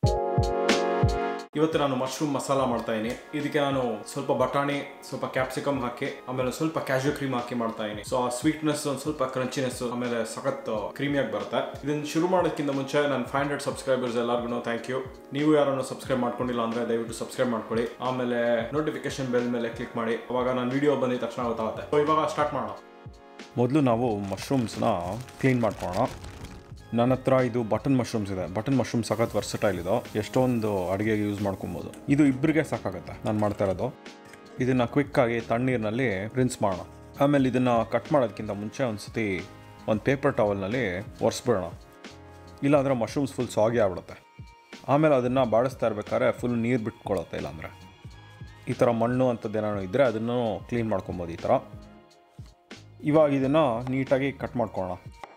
ಇವತ್ತು ನಾನು ಮಶ್ರೂಮ್ ಮಸಾಲ ಮಾಡ್ತಾ ಇದೀನಿ ಇದಕ್ಕೆ ನಾನು ಸ್ವಲ್ಪ ಬಟಾಣಿ ಸ್ವಲ್ಪ ಕ್ಯಾಪ್ಸಿಕಮ್ ಹಾಕಿ ಆಮೇಲೆ ಸ್ವಲ್ಪ ಕ್ಯಾಶು ಕ್ರೀಮ್ ಹಾಕಿ ಮಾಡ್ತಾ ಇದೀನಿ ಸೊ ಆ ಸ್ವೀಟ್ನೆಸ್ ಒಂದು ಸ್ವಲ್ಪ ಕ್ರಂಚಿನೆಸ್ ಆಮೇಲೆ ಸಖತ್ ಕ್ರೀಮಿಯಾಗಿ ಬರುತ್ತೆ ಇದನ್ನ ಶುರು ಮಾಡೋದಕ್ಕಿಂತ ಮುಂಚೆ ನನ್ನ ಫೈವ್ ಹಂಡ್ರೆಡ್ ಸಬ್ಸ್ಕ್ರೈಬರ್ಸ್ ಎಲ್ಲರಿಗೂ ಥ್ಯಾಂಕ್ ಯು ನೀವು ಯಾರನ್ನು ಸಬ್ಸ್ಕ್ರೈಬ್ ಮಾಡ್ಕೊಂಡಿಲ್ಲ ಅಂದ್ರೆ ದಯವಿಟ್ಟು ಸಬ್ಸ್ಕ್ರೈಬ್ ಮಾಡ್ಕೊಳ್ಳಿ ಆಮೇಲೆ ನೋಟಿಫಿಕೇಶನ್ ಬೆಲ್ ಮೇಲೆ ಕ್ಲಿಕ್ ಮಾಡಿ ಅವಾಗ ನಾನು ವಿಡಿಯೋ ಬಂದಿದ ತಕ್ಷಣ ಗೊತ್ತಾಗುತ್ತೆ ಸೊ ಇವಾಗ ಸ್ಟಾರ್ಟ್ ಮಾಡೋಣ ಮೊದಲು ನಾವು ಮಶ್ರೂಮ್ಸ್ನ ಕ್ಲೀನ್ ಮಾಡ್ಕೊಳ್ಳೋಣ ನನ್ನ ಹತ್ರ ಇದು ಬಟನ್ ಮಶ್ರೂಮ್ಸ್ ಇದೆ ಬಟನ್ ಮಶ್ರೂಮ್ ಸಖತ್ ವರ್ಸಟೈಲ್ ಇದು ಎಷ್ಟೊಂದು ಅಡುಗೆಗೆ ಯೂಸ್ ಮಾಡ್ಕೊಬೋದು ಇದು ಇಬ್ಬರಿಗೆ ಸಾಕಾಗುತ್ತೆ ನಾನು ಮಾಡ್ತಾ ಇರೋದು ಇದನ್ನು ಕ್ವಿಕ್ಕಾಗಿ ತಣ್ಣೀರಿನಲ್ಲಿ ರಿನ್ಸ್ ಮಾಡೋಣ ಆಮೇಲೆ ಇದನ್ನು ಕಟ್ ಮಾಡೋದಕ್ಕಿಂತ ಮುಂಚೆ ಒಂದು ಸತಿ ಒಂದು ಪೇಪರ್ ಟವಲ್ನಲ್ಲಿ ಒರೆಸ್ಬಿಡೋಣ ಇಲ್ಲಾಂದರೆ ಮಶ್ರೂಮ್ಸ್ ಫುಲ್ ಸಾಗಿ ಆಗ್ಬಿಡುತ್ತೆ ಆಮೇಲೆ ಅದನ್ನು ಬಾಡಿಸ್ತಾ ಇರ್ಬೇಕಾದ್ರೆ ಫುಲ್ ನೀರು ಬಿಟ್ಕೊಳ್ಳುತ್ತೆ ಇಲ್ಲಾಂದರೆ ಈ ಥರ ಮಣ್ಣು ಅಂಥದ್ದು ಏನಾದ್ರು ಇದ್ದರೆ ಅದನ್ನು ಕ್ಲೀನ್ ಮಾಡ್ಕೊಬೋದು ಈ ಥರ ಇವಾಗ ಇದನ್ನು ನೀಟಾಗಿ ಕಟ್ ಮಾಡ್ಕೊಳ್ಳೋಣ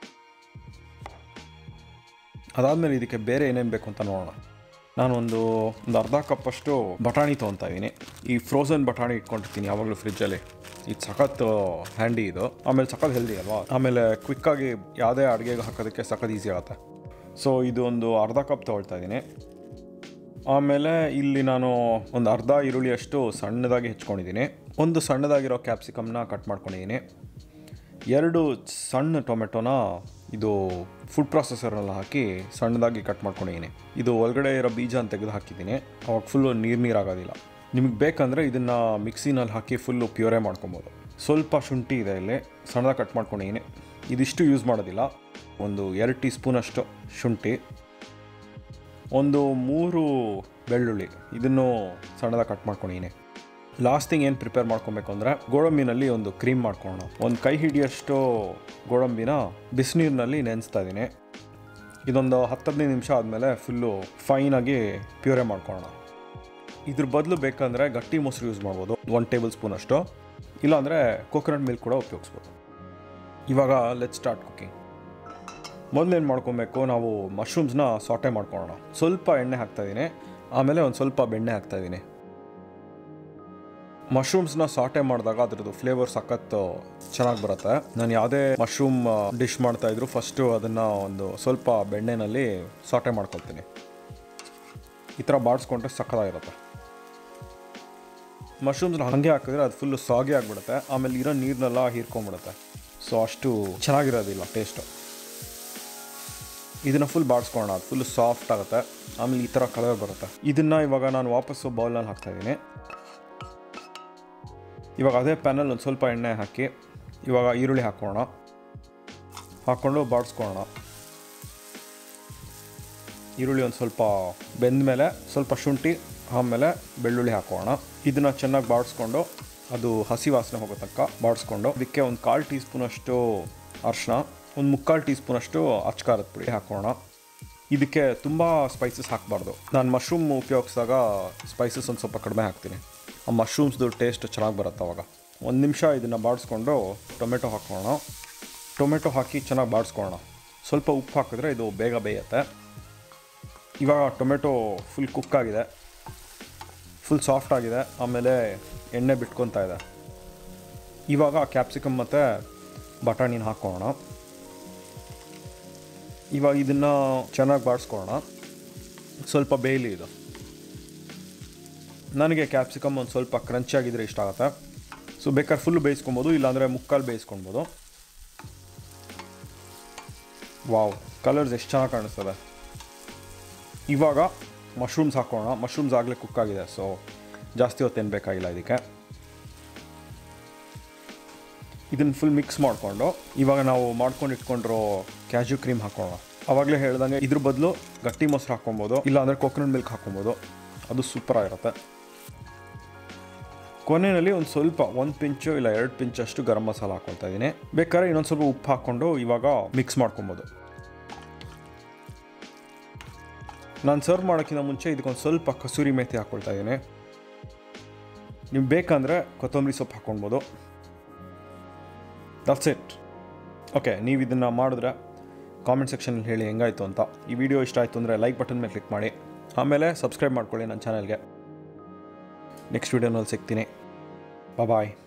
ಅದಾದಮೇಲೆ ಇದಕ್ಕೆ ಬೇರೆ ಏನೇನು ಬೇಕು ಅಂತ ನೋಡೋಣ ನಾನೊಂದು ಒಂದು ಅರ್ಧ ಕಪ್ಪಷ್ಟು ಬಟಾಣಿ ತೊಗೊತಾ ಇದ್ದೀನಿ ಈ ಫ್ರೋಝನ್ ಬಟಾಣಿ ಇಟ್ಕೊಂಡಿರ್ತೀನಿ ಯಾವಾಗಲೂ ಫ್ರಿಜ್ಜಲ್ಲಿ ಇದು ಸಖತ್ ಹ್ಯಾಂಡಿ ಇದು ಆಮೇಲೆ ಸಖತ್ ಹೆಲ್ದಿ ಅಲ್ವಾ ಆಮೇಲೆ ಕ್ವಿಕ್ಕಾಗಿ ಯಾವುದೇ ಅಡುಗೆಗೆ ಹಾಕೋದಕ್ಕೆ ಸಖತ್ ಈಸಿ ಆಗುತ್ತೆ ಸೊ ಇದು ಒಂದು ಅರ್ಧ ಕಪ್ ತೊಗೊಳ್ತಾ ಇದ್ದೀನಿ ಆಮೇಲೆ ಇಲ್ಲಿ ನಾನು ಒಂದು ಅರ್ಧ ಈರುಳ್ಳಿಯಷ್ಟು ಸಣ್ಣದಾಗಿ ಹೆಚ್ಕೊಂಡಿದ್ದೀನಿ ಒಂದು ಸಣ್ಣದಾಗಿರೋ ಕ್ಯಾಪ್ಸಿಕಮ್ನ ಕಟ್ ಮಾಡ್ಕೊಂಡಿದ್ದೀನಿ ಎರಡು ಸಣ್ಣ ಟೊಮೆಟೊನ ಇದು ಫುಡ್ ಪ್ರಾಸೆಸರ್ನೆಲ್ಲ ಹಾಕಿ ಸಣ್ಣದಾಗಿ ಕಟ್ ಮಾಡ್ಕೊಂಡಿದ್ದೀನಿ ಇದು ಒಳಗಡೆ ಇರೋ ಬೀಜ ಅಂತ ತೆಗೆದು ಹಾಕಿದ್ದೀನಿ ಅವಾಗ ಫುಲ್ಲು ನೀರು ನೀರಾಗೋದಿಲ್ಲ ನಿಮಗೆ ಬೇಕಂದರೆ ಇದನ್ನು ಮಿಕ್ಸಿನಲ್ಲಿ ಹಾಕಿ ಫುಲ್ಲು ಪ್ಯೂರೇ ಮಾಡ್ಕೊಬೋದು ಸ್ವಲ್ಪ ಶುಂಠಿ ಇದೆ ಇಲ್ಲಿ ಸಣ್ಣದಾಗಿ ಕಟ್ ಮಾಡ್ಕೊಂಡಿದ್ದೀನಿ ಇದಿಷ್ಟು ಯೂಸ್ ಮಾಡೋದಿಲ್ಲ ಒಂದು ಎರಡು ಟೀ ಸ್ಪೂನಷ್ಟು ಶುಂಠಿ ಒಂದು ಮೂರು ಬೆಳ್ಳುಳ್ಳಿ ಇದನ್ನು ಸಣ್ಣದಾಗಿ ಕಟ್ ಮಾಡ್ಕೊಂಡಿದ್ದೀನಿ ಲಾಸ್ಟ್ ಥಿಂಗ್ ಏನು ಪ್ರಿಪೇರ್ ಮಾಡ್ಕೊಬೇಕು ಅಂದರೆ ಗೋಡಂಬಿನಲ್ಲಿ ಒಂದು ಕ್ರೀಮ್ ಮಾಡ್ಕೊಳ್ಳೋಣ ಒಂದು ಕೈ ಹಿಡಿಯಷ್ಟು ಗೋಡಂಬಿನ ಬಿಸಿನೀರಿನಲ್ಲಿ ನೆನೆಸ್ತಾ ಇದ್ದೀನಿ ಇದೊಂದು ಹತ್ತು ಹದಿನೈದು ನಿಮಿಷ ಆದಮೇಲೆ ಫುಲ್ಲು ಫೈನಾಗಿ ಪ್ಯೂರೇ ಮಾಡ್ಕೊಳ್ಳೋಣ ಇದ್ರ ಬದಲು ಬೇಕಂದರೆ ಗಟ್ಟಿ ಮೊಸರು ಯೂಸ್ ಮಾಡ್ಬೋದು ಒನ್ ಟೇಬಲ್ ಸ್ಪೂನ್ ಅಷ್ಟು ಇಲ್ಲಾಂದರೆ ಕೋಕೋನಟ್ ಮಿಲ್ಕ್ ಕೂಡ ಉಪಯೋಗಿಸ್ಬೋದು ಇವಾಗ ಲೆಟ್ ಸ್ಟಾರ್ಟ್ ಕುಕಿಂಗ್ ಮೊದಲೇನು ಮಾಡ್ಕೊಬೇಕು ನಾವು ಮಶ್ರೂಮ್ಸ್ನ ಸಾಟೆ ಮಾಡ್ಕೊಳ್ಳೋಣ ಸ್ವಲ್ಪ ಎಣ್ಣೆ ಹಾಕ್ತಾಯಿದ್ದೀನಿ ಆಮೇಲೆ ಒಂದು ಸ್ವಲ್ಪ ಬೆಣ್ಣೆ ಹಾಕ್ತಾಯಿದ್ದೀನಿ ಮಶ್ರೂಮ್ಸ್ನ ಸಾಟೆ ಮಾಡಿದಾಗ ಅದ್ರದ್ದು ಫ್ಲೇವರ್ ಸಖತ್ ಚೆನ್ನಾಗಿ ಬರುತ್ತೆ ನಾನು ಯಾವುದೇ ಮಶ್ರೂಮ್ ಡಿಶ್ ಮಾಡ್ತಾ ಇದ್ರು ಫಸ್ಟು ಅದನ್ನು ಒಂದು ಸ್ವಲ್ಪ ಬೆಣ್ಣೆನಲ್ಲಿ ಸಾಟೆ ಮಾಡ್ಕೊಳ್ತೀನಿ ಈ ಥರ ಬಾಡಿಸ್ಕೊಂಡ್ರೆ ಸಖತ್ತಾಗಿರುತ್ತೆ ಮಶ್ರೂಮ್ಸ್ನ ಹಾಗೆ ಹಾಕಿದ್ರೆ ಅದು ಫುಲ್ಲು ಸಾಗಿ ಆಗಿಬಿಡುತ್ತೆ ಆಮೇಲೆ ಇರೋ ನೀರನ್ನೆಲ್ಲ ಹೀರ್ಕೊಂಬಿಡುತ್ತೆ ಸೊ ಅಷ್ಟು ಚೆನ್ನಾಗಿರೋದಿಲ್ಲ ಟೇಸ್ಟು ಇದನ್ನು ಫುಲ್ ಬಾಡಿಸ್ಕೊಳ್ಳೋಣ ಅದು ಫುಲ್ ಸಾಫ್ಟ್ ಆಗುತ್ತೆ ಆಮೇಲೆ ಈ ಥರ ಕಲರ್ ಬರುತ್ತೆ ಇದನ್ನು ಇವಾಗ ನಾನು ವಾಪಸ್ಸು ಬೌಲ್ನಲ್ಲಿ ಹಾಕ್ತಾಯಿದ್ದೀನಿ ಇವಾಗ ಅದೇ ಪ್ಯಾನಲ್ಲಿ ಒಂದು ಸ್ವಲ್ಪ ಎಣ್ಣೆ ಹಾಕಿ ಇವಾಗ ಈರುಳ್ಳಿ ಹಾಕೋಣ ಹಾಕ್ಕೊಂಡು ಬಾಡಿಸ್ಕೊಳ್ಳೋಣ ಈರುಳ್ಳಿ ಒಂದು ಸ್ವಲ್ಪ ಬೆಂದ ಮೇಲೆ ಸ್ವಲ್ಪ ಶುಂಠಿ ಆಮೇಲೆ ಬೆಳ್ಳುಳ್ಳಿ ಹಾಕೋಣ ಇದನ್ನು ಚೆನ್ನಾಗಿ ಬಾಡಿಸ್ಕೊಂಡು ಅದು ಹಸಿ ವಾಸನೆ ಹೋಗೋ ತನಕ ಬಾಡಿಸ್ಕೊಂಡು ಅದಕ್ಕೆ ಒಂದು ಕಾಲು ಟೀ ಸ್ಪೂನಷ್ಟು ಅರಿಶಿನ ಒಂದು ಮುಕ್ಕಾಲು ಟೀ ಸ್ಪೂನಷ್ಟು ಅಚ್ಕಾರದ ಪುಡಿ ಹಾಕೋಣ ಇದಕ್ಕೆ ತುಂಬ ಸ್ಪೈಸಸ್ ಹಾಕಬಾರ್ದು ನಾನು ಮಶ್ರೂಮ್ ಉಪಯೋಗಿಸಿದಾಗ ಸ್ಪೈಸಸ್ ಒಂದು ಸ್ವಲ್ಪ ಕಡಿಮೆ ಹಾಕ್ತೀನಿ ಆ ಮಶ್ರೂಮ್ಸ್ದು ಟೇಸ್ಟ್ ಚೆನ್ನಾಗಿ ಬರುತ್ತೆ ಅವಾಗ ಒಂದು ನಿಮಿಷ ಇದನ್ನು ಬಾಡಿಸ್ಕೊಂಡು ಟೊಮೆಟೊ ಹಾಕೋಣ ಟೊಮೆಟೊ ಹಾಕಿ ಚೆನ್ನಾಗಿ ಬಾಡಿಸ್ಕೊಳ್ಳೋಣ ಸ್ವಲ್ಪ ಉಪ್ಪು ಹಾಕಿದ್ರೆ ಇದು ಬೇಗ ಬೇಯುತ್ತೆ ಇವಾಗ ಟೊಮೆಟೊ ಫುಲ್ ಕುಕ್ ಆಗಿದೆ ಫುಲ್ ಸಾಫ್ಟ್ ಆಗಿದೆ ಆಮೇಲೆ ಎಣ್ಣೆ ಬಿಟ್ಕೊತಾ ಇದೆ ಇವಾಗ ಕ್ಯಾಪ್ಸಿಕಮ್ ಮತ್ತು ಬಟಾಣಿನ ಹಾಕೋಣ ಇವಾಗ ಇದನ್ನು ಚೆನ್ನಾಗಿ ಬಾಡಿಸ್ಕೊಳ್ಳೋಣ ಸ್ವಲ್ಪ ಬೇಯಲಿ ಇದು ನನಗೆ ಕ್ಯಾಪ್ಸಿಕಮ್ ಒಂದು ಸ್ವಲ್ಪ ಕ್ರಂಚ್ ಆಗಿದ್ರೆ ಇಷ್ಟ ಆಗುತ್ತೆ ಸೊ ಬೇಕಾದ್ರೆ ಫುಲ್ ಬೇಯಿಸ್ಕೊಬೋದು ಇಲ್ಲಾಂದರೆ ಮುಕ್ಕಾಲು ಬೇಯಿಸ್ಕೊಳ್ಬೋದು ವಾವ್ ಕಲರ್ಸ್ ಎಷ್ಟು ಚೆನ್ನಾಗಿ ಕಾಣಿಸ್ತದೆ ಇವಾಗ ಮಶ್ರೂಮ್ಸ್ ಹಾಕೋಣ ಮಶ್ರೂಮ್ಸ್ ಆಗಲೇ ಕುಕ್ ಆಗಿದೆ ಸೊ ಜಾಸ್ತಿ ಹೊತ್ತೇನು ಬೇಕಾಗಿಲ್ಲ ಇದಕ್ಕೆ ಇದನ್ನು ಫುಲ್ ಮಿಕ್ಸ್ ಮಾಡಿಕೊಂಡು ಇವಾಗ ನಾವು ಮಾಡ್ಕೊಂಡು ಇಟ್ಕೊಂಡಿರೋ ಕ್ಯಾಜು ಕ್ರೀಮ್ ಹಾಕೋಣ ಅವಾಗಲೇ ಹೇಳ್ದಂಗೆ ಇದ್ರ ಬದಲು ಗಟ್ಟಿ ಮೊಸರು ಹಾಕೊಬೋದು ಇಲ್ಲಾಂದರೆ ಕೋಕೋನಟ್ ಮಿಲ್ಕ್ ಹಾಕೊಬೋದು ಅದು ಸೂಪರ್ ಆಗಿರುತ್ತೆ ಕೊನೆಯಲ್ಲಿ ಒಂದು ಸ್ವಲ್ಪ ಒಂದು ಪಿಂಚು ಇಲ್ಲ ಎರಡು ಪಿಂಚಷ್ಟು ಗರಂ ಮಸಾಲ ಹಾಕ್ಕೊಳ್ತಾ ಇದ್ದೀನಿ ಬೇಕಾದ್ರೆ ಇನ್ನೊಂದು ಸ್ವಲ್ಪ ಉಪ್ಪು ಹಾಕ್ಕೊಂಡು ಇವಾಗ ಮಿಕ್ಸ್ ಮಾಡ್ಕೊಬೋದು ನಾನು ಸರ್ವ್ ಮಾಡೋಕ್ಕಿಂತ ಮುಂಚೆ ಇದಕ್ಕೊಂದು ಸ್ವಲ್ಪ ಕಸೂರಿ ಮೇಥಿ ಹಾಕ್ಕೊಳ್ತಾ ಇದ್ದೀನಿ ನೀವು ಬೇಕಂದರೆ ಕೊತ್ತಂಬರಿ ಸೊಪ್ಪು ಹಾಕ್ಕೊಳ್ಬೋದು ದಟ್ಸ್ ಇಟ್ ಓಕೆ ನೀವು ಇದನ್ನು ಮಾಡಿದ್ರೆ ಕಾಮೆಂಟ್ ಸೆಕ್ಷನಲ್ಲಿ ಹೇಳಿ ಹೆಂಗಾಯಿತು ಅಂತ ಈ ವಿಡಿಯೋ ಇಷ್ಟ ಆಯಿತು ಅಂದರೆ ಲೈಕ್ ಬಟನ್ ಮೇಲೆ ಕ್ಲಿಕ್ ಮಾಡಿ ಆಮೇಲೆ ಸಬ್ಸ್ಕ್ರೈಬ್ ಮಾಡ್ಕೊಳ್ಳಿ ನನ್ನ ಚಾನಲ್ಗೆ ನೆಕ್ಸ್ಟ್ ವೀಡಿಯೋನಲ್ಲಿ ಸಿಗ್ತೀನಿ ಬಾಯ್